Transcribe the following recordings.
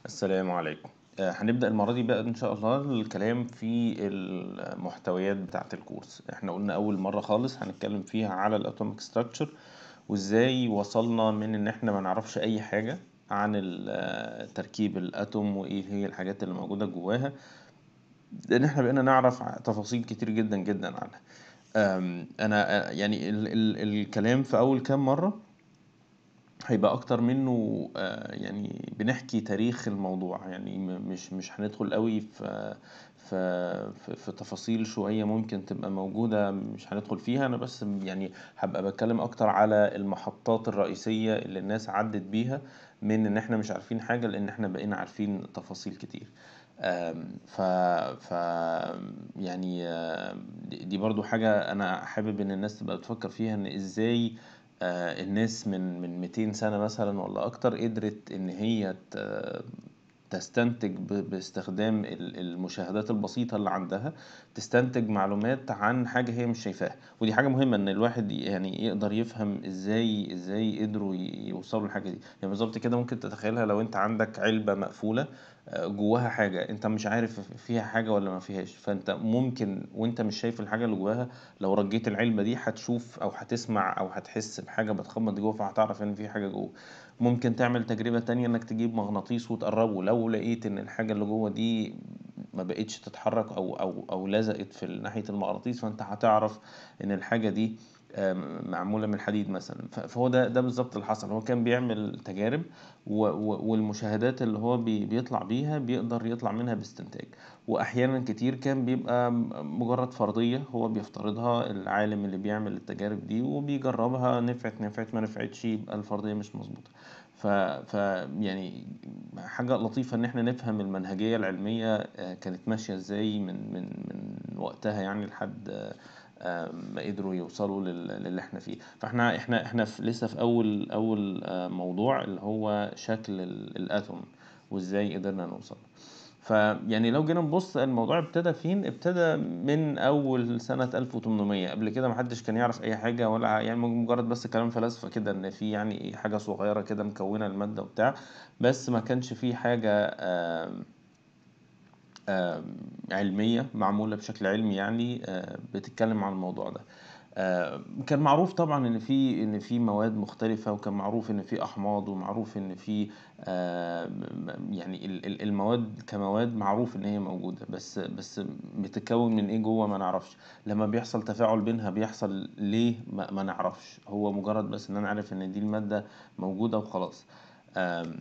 السلام عليكم آه، هنبدأ المرة دي بقى إن شاء الله الكلام في المحتويات بتاعة الكورس احنا قلنا أول مرة خالص هنتكلم فيها على الأتوميك ستراكشر وإزاي وصلنا من إن احنا ما نعرفش أي حاجة عن ال- آه، تركيب الأتوم وإيه هي الحاجات اللي موجودة جواها لأن احنا بقينا نعرف تفاصيل كتير جدا جدا عنها آم، أنا آه، يعني ال ال الكلام في أول كام مرة هيبقى اكتر منه آه، يعني بنحكي تاريخ الموضوع يعني م- مش مش هندخل قوي في في في في تفاصيل شوية ممكن تبقى موجودة مش هندخل فيها انا بس يعني هبقى بتكلم اكتر على المحطات الرئيسية اللي الناس عدت بيها من ان احنا مش عارفين حاجة لان احنا بقينا عارفين تفاصيل كتير آم، ف ف يعني آم، دي دي برضو حاجة انا حابب ان الناس تبقى بتفكر فيها ان ازاي آه، الناس من من 200 سنة مثلا ولا أكتر قدرت إن هي ت- تستنتج ب- باستخدام ال- المشاهدات البسيطة اللي عندها تستنتج معلومات عن حاجة هي مش شايفاها ودي حاجة مهمة إن الواحد ي- يعني يقدر يفهم إزاي إزاي قدروا ي- يوصلوا للحاجة دي يعني بالظبط كده ممكن تتخيلها لو أنت عندك علبة مقفولة آه، جواها حاجة أنت مش عارف فيها حاجة ولا ما فيهاش فأنت ممكن وأنت مش شايف الحاجة اللي جواها لو رجيت العلبة دي هتشوف أو هتسمع أو هتحس بحاجة بتخبط جوه فهتعرف إن في حاجة جوه ممكن تعمل تجربة تانية إنك تجيب مغناطيس وتقربه لو لقيت إن الحاجة اللي جوه دي ما بقتش تتحرك أو أو أو لزقت في ناحية المغناطيس فأنت هتعرف إن الحاجة دي آم، معمولة من الحديد مثلا ف- فهو ده ده بالظبط اللي حصل هو كان بيعمل تجارب و- و- والمشاهدات اللي هو بي- بيطلع بيها بيقدر يطلع منها باستنتاج واحيانا كتير كان بيبقى م- مجرد فرضية هو بيفترضها العالم اللي بيعمل التجارب دي وبيجربها نفعت نفعت ما نفعتش يبقى الفرضية مش مظبوطة ف... ف يعني حاجة لطيفة ان احنا نفهم المنهجية العلمية آه، كانت ماشية ازاي من من من وقتها يعني لحد آه، آه، ما قدروا يوصلوا لل- للي احنا فيه فاحنا احنا احنا في لسه في اول اول آه، موضوع اللي هو شكل ال- الاتوم وازاي قدرنا نوصل فيعني لو جينا نبص الموضوع ابتدى فين ابتدى من اول سنة 1800 قبل كده محدش كان يعرف اي حاجة ولا يعني مجرد بس كلام فلاسفة كده ان في يعني حاجة صغيرة كده مكونة المادة وبتاع بس ما كانش في حاجة آم، آم، علمية معمولة بشكل علمي يعني آه، بتتكلم عن الموضوع ده آه، كان معروف طبعا ان في ان في مواد مختلفة وكان معروف ان في احماض ومعروف ان في آه، م- يعني ال- ال- المواد كمواد معروف ان هي موجودة بس بس بتتكون من ايه جوه ما نعرفش لما بيحصل تفاعل بينها بيحصل ليه ما, ما نعرفش هو مجرد بس ان انا عارف ان دي المادة موجودة وخلاص آم،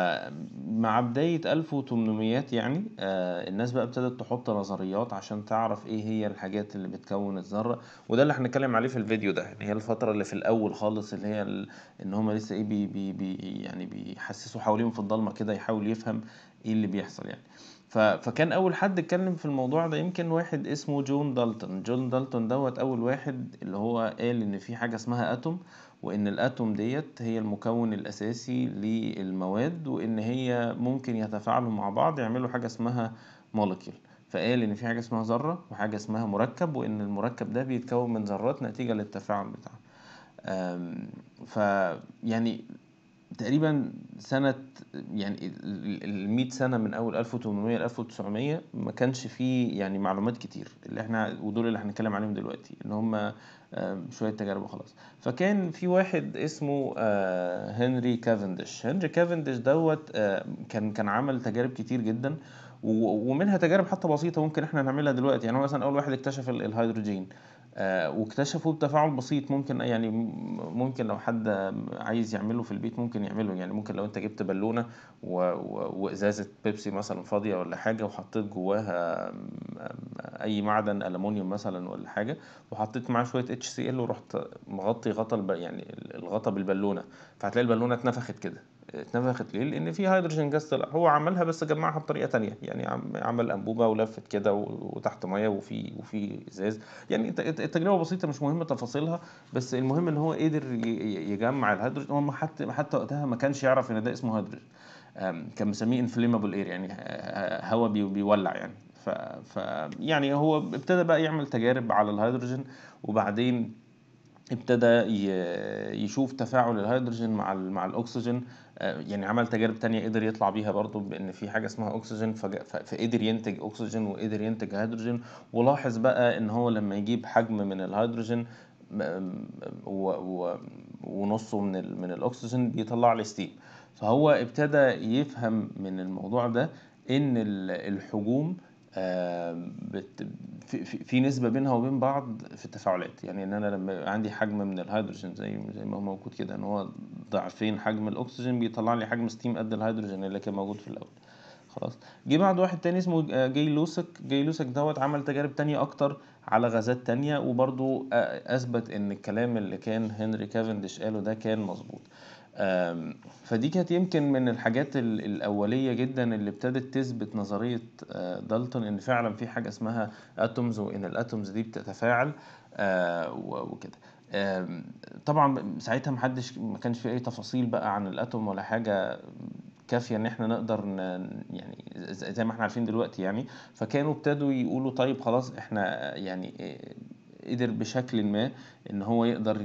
فمع بداية 1800 يعني آه، الناس بقى ابتدت تحط نظريات عشان تعرف ايه هي الحاجات اللي بتكون الذرة وده اللي هنتكلم عليه في الفيديو ده يعني هي الفترة اللي في الأول خالص اللي هي ال... إن هما لسه إيه بي... بي... بي يعني بيحسسوا حواليهم في الضلمة كده يحاول يفهم إيه اللي بيحصل يعني ف... فكان أول حد اتكلم في الموضوع ده يمكن واحد اسمه جون دالتون جون دالتون دوت أول واحد اللي هو قال إن في حاجة اسمها أتوم وإن الأتوم ديت هي المكون الأساسي للمواد وإن هي ممكن يتفاعلوا مع بعض يعملوا حاجة اسمها مولكيول فقال إن في حاجة اسمها ذرة وحاجة اسمها مركب وإن المركب ده بيتكون من ذرات نتيجة للتفاعل بتاعه أم، ف يعني تقريبا سنة يعني ال 100 سنة من أول 1800 ل 1900 ما كانش فيه يعني معلومات كتير اللي احنا ودول اللي هنتكلم عليهم دلوقتي اللي هم آم، شوية تجارب وخلاص فكان في واحد اسمه آه، هنري كافنديش هنري كافنديش دوت آه، كان كان عمل تجارب كتير جدا و- ومنها تجارب حتى بسيطة ممكن احنا نعملها دلوقتي يعني هو مثلا أول واحد اكتشف ال- الهيدروجين آه، واكتشفوا بتفاعل بسيط ممكن يعني م- ممكن لو حد عايز يعمله في البيت ممكن يعمله يعني ممكن لو انت جبت بالونة و... و... وازازة بيبسي مثلا فاضية ولا حاجة وحطيت جواها م- م- اي معدن ألمونيوم مثلا ولا حاجة وحطيت معاه شوية اتش سي ال ورحت مغطي غطا الب... يعني الغطا بالبالونة فهتلاقي البالونة اتنفخت كده اتنفخت ليه؟ لأن في هيدروجين جاز طلع هو عملها بس جمعها بطريقة تانية يعني عم- عمل أنبوبة ولفت كده و- وتحت مية وفي وفي إزاز يعني الت- الت- التجربة بسيطة مش مهم تفاصيلها بس المهم ان هو قدر ي- ي- يجمع الهيدروجين هو ما حتى حتى وقتها ما كانش يعرف ان ده اسمه هيدروجين أم، كان مسميه انفليمابل اير يعني هواء بيولع يعني ف, ف يعني هو ابتدى بقى يعمل تجارب على الهيدروجين وبعدين ابتدى ي- يشوف تفاعل الهيدروجين مع ال- مع الاكسجين آه، يعني عمل تجارب تانية قدر يطلع بيها برضو بان في حاجه اسمها اكسجين فج- ف- فقدر ينتج اكسجين وقدر ينتج هيدروجين ولاحظ بقى ان هو لما يجيب حجم من الهيدروجين م- و- و- ونصه من ال- من الاكسجين بيطلع لي ستيم فهو ابتدى يفهم من الموضوع ده ان ال- الحجوم آه، بت- في, في في نسبة بينها وبين بعض في التفاعلات يعني ان انا لما يبقى عندي حجم من الهيدروجين زي زي ما هو موجود كده ان هو ضعفين حجم الاكسجين بيطلع لي حجم ستيم قد الهيدروجين اللي كان موجود في الاول خلاص جه بعد واحد تاني اسمه آه، جاي لوسك جاي لوسك دوت عمل تجارب تانية اكتر على غازات تانية وبرضو آه، اثبت ان الكلام اللي كان هنري كافنديش قاله ده كان مظبوط آم، فدي كانت يمكن من الحاجات ال- الأولية جدا اللي ابتدت تثبت نظرية آه، دالتون إن فعلا في حاجة اسمها اتومز وإن الاتومز دي بتتفاعل آه، و- وكده آم، طبعا ساعتها محدش ما كانش في أي تفاصيل بقى عن الاتوم ولا حاجة كافية إن احنا نقدر ن... يعني ز- زي ما احنا عارفين دلوقتي يعني فكانوا ابتدوا يقولوا طيب خلاص احنا يعني آه، قدر بشكل ما ان هو يقدر ي-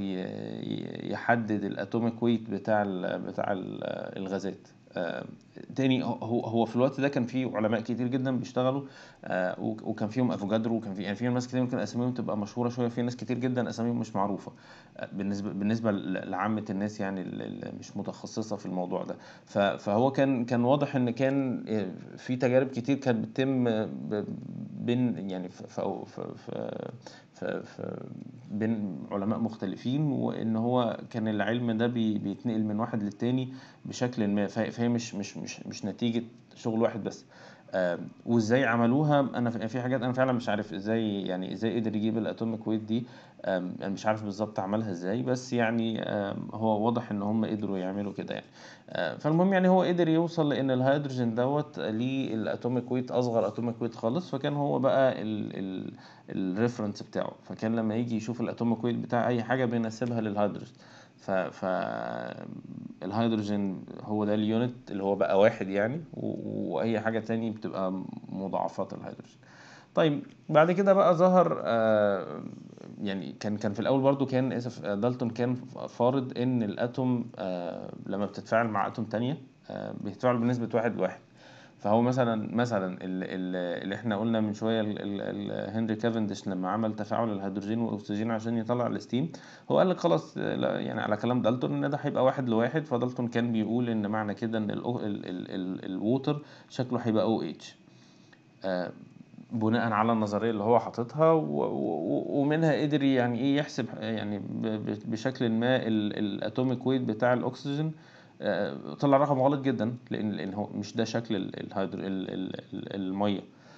ي- يحدد الاتوميك ويت بتاع ال بتاع ال الغازات آه، تاني هو هو في الوقت ده كان في علماء كتير جدا بيشتغلوا آه، وك- وكان فيهم افوجادرو وكان في يعني في ناس كتير ممكن اساميهم تبقى مشهوره شويه في ناس كتير جدا اساميهم مش معروفه آه، بالنسبه بالنسبه ل- لعامه الناس يعني اللي مش متخصصه في الموضوع ده ف- فهو كان كان واضح ان كان آه، في تجارب كتير كانت بتتم ب- بين يعني ف- ف- ف- ف- ف- ف- بين علماء مختلفين وان هو كان العلم ده بي- بيتنقل من واحد للتاني بشكل ما فهي فهي مش مش مش مش نتيجة شغل واحد بس آم، وازاي عملوها انا في في حاجات انا فعلا مش عارف ازاي يعني ازاي قدر يجيب الاتوميك ويت دي آم، انا مش عارف بالظبط عملها ازاي بس يعني آم، هو واضح ان هم قدروا يعملوا كده يعني آه، فالمهم يعني هو قدر يوصل لان الهيدروجين دوت ليه الاتوميك ويت اصغر اتوميك ويت خالص فكان هو بقى الريفرنس بتاعه فكان لما يجي يشوف الاتوميك ويت بتاع اي حاجه بينسبها للهيدروجين ف ف الهيدروجين هو ده اليونت اللي هو بقى واحد يعني و- واي حاجه تاني بتبقى مضاعفات الهيدروجين طيب بعد كده بقى ظهر آه، يعني كان كان في الاول برضو كان اسف آه، دالتون كان فارض ان الاتوم آه، لما بتتفاعل مع اتوم تانية آه، بيتفاعلوا بنسبة واحد لواحد فهو مثلا مثلا ال- ال- اللي احنا قلنا من شويه ال- ال- ال- هنري كافنديش لما عمل تفاعل الهيدروجين والاكسجين عشان يطلع الستيم هو قال لك خلاص لا، يعني على كلام دالتون ان ده هيبقى واحد لواحد فدالتون كان بيقول ان معنى كده ان ال ال ال ال الووتر شكله هيبقى او اتش بناء على النظريه اللي هو حاططها و- و- ومنها قدر يعني ايه يحسب يعني ب- ب- بشكل ما الاتوميك ويت بتاع الاكسجين آه، طلع رقم غلط جدا لان لان هو مش ده شكل ال- الهيدرو ال- ال- ال- الميه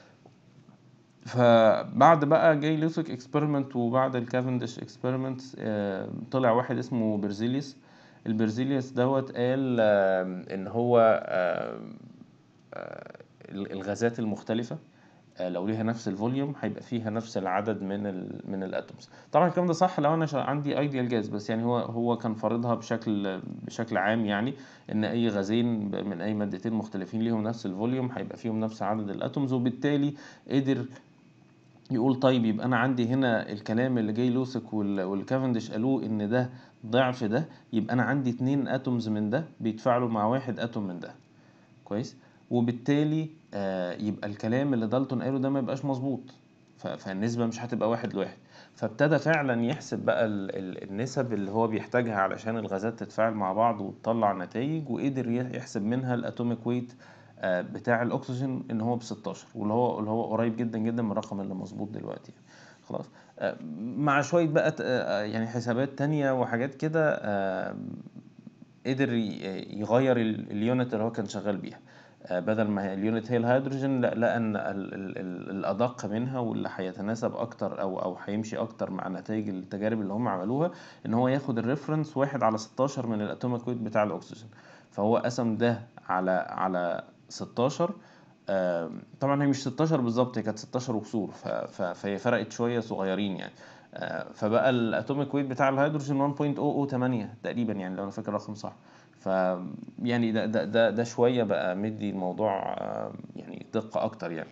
فبعد بقى جاي لوسك اكسبيرمنت وبعد الكافنديش اكسبيرمنت طلع واحد اسمه بيرزيليوس البرزيليوس دوت قال آه، ان هو آه، آه، الغازات المختلفة آه، لو ليها نفس الفوليوم هيبقى فيها نفس العدد من ال من الاتومز طبعا الكلام ده صح لو انا شا- عندي ايديال جاز بس يعني هو هو كان فارضها بشكل بشكل عام يعني ان اي غازين ب- من اي مادتين مختلفين ليهم نفس الفوليوم هيبقى فيهم نفس عدد الاتومز وبالتالي قدر يقول طيب يبقى انا عندي هنا الكلام اللي جاي لوسك وال- والكافنديش قالوه ان ده ضعف ده يبقى انا عندي اتنين اتومز من ده بيتفاعلوا مع واحد اتوم من ده كويس وبالتالي آه، يبقى الكلام اللي دالتون قاله ده ما يبقاش مظبوط ف- فالنسبة مش هتبقى واحد لواحد فابتدى فعلا يحسب بقى ال- ال- النسب اللي هو بيحتاجها علشان الغازات تتفاعل مع بعض وتطلع نتائج وقدر ي- يحسب منها الاتوميك ويت بتاع الاكسجين ان هو ب 16 واللي هو اللي هو قريب جدا جدا من الرقم اللي مظبوط دلوقتي خلاص آه، مع شوية بقى ت- آه، يعني حسابات تانية وحاجات كده آه، قدر ي- يغير ال- اليونت اللي هو كان شغال بيها آه، بدل ما هي اليونت هي الهيدروجين لا لقى ان ال- ال- ال- الادق منها واللي هيتناسب اكتر او او هيمشي اكتر مع نتائج التجارب اللي هم عملوها ان هو ياخد الريفرنس واحد على 16 من الاتوميك ويت بتاع الاكسجين فهو قسم ده على على 16 آم، طبعا هي مش 16 بالظبط هي كانت 16 وكسور ف- ف- فهي فرقت شويه صغيرين يعني آه، فبقى الاتوميك ويت بتاع الهيدروجين 1.008 تقريبا يعني لو انا فاكر الرقم صح ف يعني ده ده ده, ده شويه بقى مدي الموضوع آه، يعني دقه اكتر يعني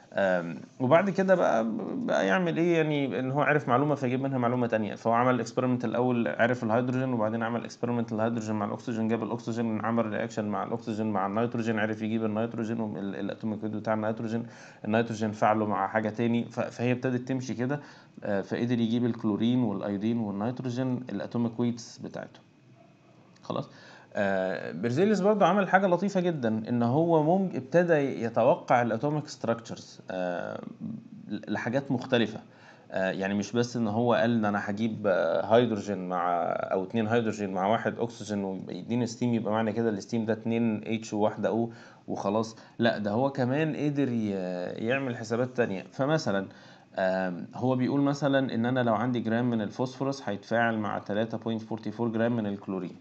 آم، وبعد كده بقى بقى يعمل ايه يعني ان هو عرف معلومه فيجيب منها معلومه تانية فهو عمل الاكسبيرمنت الاول عرف الهيدروجين وبعدين عمل اكسبيرمنت الهيدروجين مع الاكسجين جاب الاكسجين عمل رياكشن مع الاكسجين مع النيتروجين عرف يجيب النيتروجين وم- ال- الاتوميك ويت بتاع النيتروجين النيتروجين فعله مع حاجه تاني ف- فهي ابتدت تمشي كده آه، فقدر يجيب الكلورين والايودين والنيتروجين الاتوميك ويتس بتاعتهم خلاص آه بيرزيليوس برضو عمل حاجه لطيفه جدا ان هو ممكن ابتدى يتوقع الاتوميك ستراكشرز آه لحاجات مختلفه آه يعني مش بس ان هو قال ان انا هجيب آه، هيدروجين مع او اتنين هيدروجين مع واحد اكسجين ويديني ستيم يبقى معنى كده الستيم ده اتنين اتش وواحده او وخلاص لا ده هو كمان قدر ي- يعمل حسابات تانية فمثلا آم، هو بيقول مثلا ان انا لو عندي جرام من الفوسفورس هيتفاعل مع 3.44 جرام من الكلورين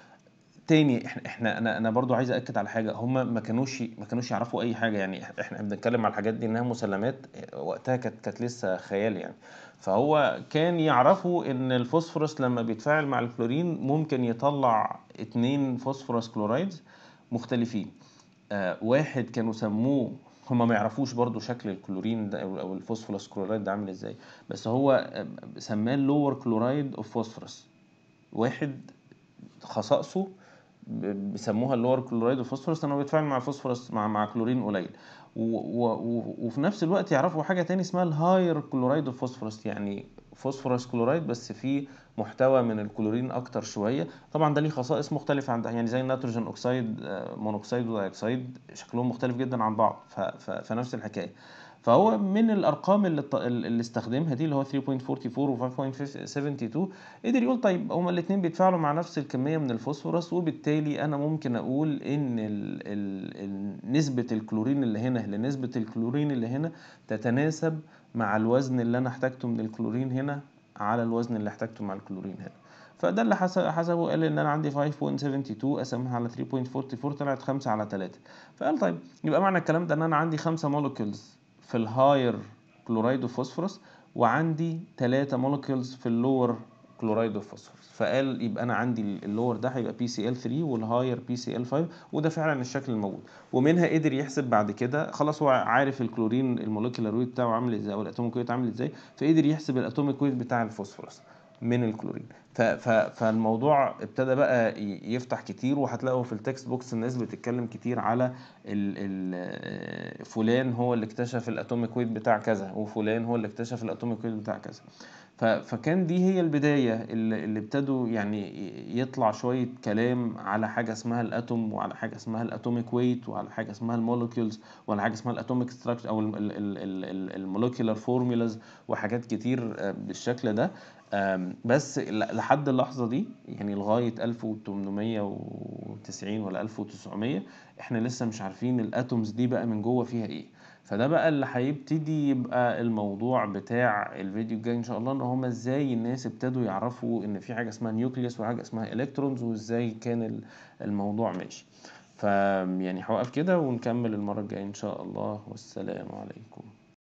تاني احنا احنا انا انا برضو عايز اكد على حاجه هم ما كانوش ما كانوش يعرفوا اي حاجه يعني إح- احنا بنتكلم على الحاجات دي انها مسلمات وقتها كانت كانت لسه خيال يعني فهو كان يعرفوا ان الفوسفورس لما بيتفاعل مع الكلورين ممكن يطلع اتنين فوسفورس كلورايدز مختلفين آه واحد كانوا سموه هما ما يعرفوش برضو شكل الكلورين ده او أو الفوسفورس كلورايد ده عامل ازاي بس هو آه، سماه اللور كلورايد اوف فوسفورس واحد خصائصه ب- بيسموها اللور كلورايد وفوسفورس لانه بيتفاعل مع فوسفورس مع مع كلورين قليل و و و وفي نفس الوقت يعرفوا حاجه تاني اسمها الهاير كلورايد وفوسفورس يعني فوسفورس كلورايد بس فيه محتوى من الكلورين اكتر شويه طبعا ده ليه خصائص مختلفه عن ده يعني زي النيتروجين اوكسيد آه، مونوكسيد ودايوكسيد شكلهم مختلف جدا عن بعض ف ف فنفس الحكايه فهو من الارقام اللي ط- اللي استخدمها دي اللي هو 3.44 و 5.72 قدر يقول طيب هما الاثنين بيتفاعلوا مع نفس الكميه من الفوسفورس وبالتالي انا ممكن اقول ان ال ال ال نسبه الكلورين اللي هنا لنسبه الكلورين اللي هنا تتناسب مع الوزن اللي انا احتاجته من الكلورين هنا على الوزن اللي احتاجته مع الكلورين هنا فده اللي حسب حسبه قال ان انا عندي 5.72 قسمها على 3.44 طلعت 5 على 3 فقال طيب يبقى معنى الكلام ده ان انا عندي 5 مولكيولز في الهاير كلورايد وفوسفورس وعندي 3 مولكيولز في اللور كلورايد وفوسفورس فقال يبقى انا عندي اللور ده هيبقى بي سي ال 3 والهاير بي سي ال 5 وده فعلا الشكل الموجود ومنها قدر يحسب بعد كده خلاص هو عارف الكلورين المولكيولار ويت بتاعه عامل ازاي او الاتوميك ويت عامل ازاي فقدر يحسب الاتوميك ويت بتاع الفوسفورس من الكلورين ف ف فالموضوع ابتدى بقى ي- يفتح كتير وهتلاقوا في التكست بوكس الناس بتتكلم كتير على ال ال فلان هو اللي اكتشف الاتوميك ويت بتاع كذا وفلان هو اللي اكتشف الاتوميك ويت بتاع كذا ف- فكان دي هي البداية اللي اللي ابتدوا يعني يطلع شوية كلام على حاجة اسمها الاتوم وعلى حاجة اسمها الاتوميك ويت وعلى حاجة اسمها المولكيولز وعلى حاجة اسمها الاتوميك ستراكشر او المولكيولار فورمولاز وحاجات كتير آه، بالشكل ده آم، بس ل- لحد اللحظة دي يعني لغاية 1890 ولا 1900 احنا لسه مش عارفين الاتومز دي بقى من جوه فيها ايه فده بقى اللي هيبتدي يبقى الموضوع بتاع الفيديو الجاي ان شاء الله ان هما ازاي الناس ابتدوا يعرفوا ان في حاجة اسمها نيوكليوس وحاجة اسمها الكترونز وازاي كان ال- الموضوع ماشي ف يعني هوقف كده ونكمل المرة الجاية ان شاء الله والسلام عليكم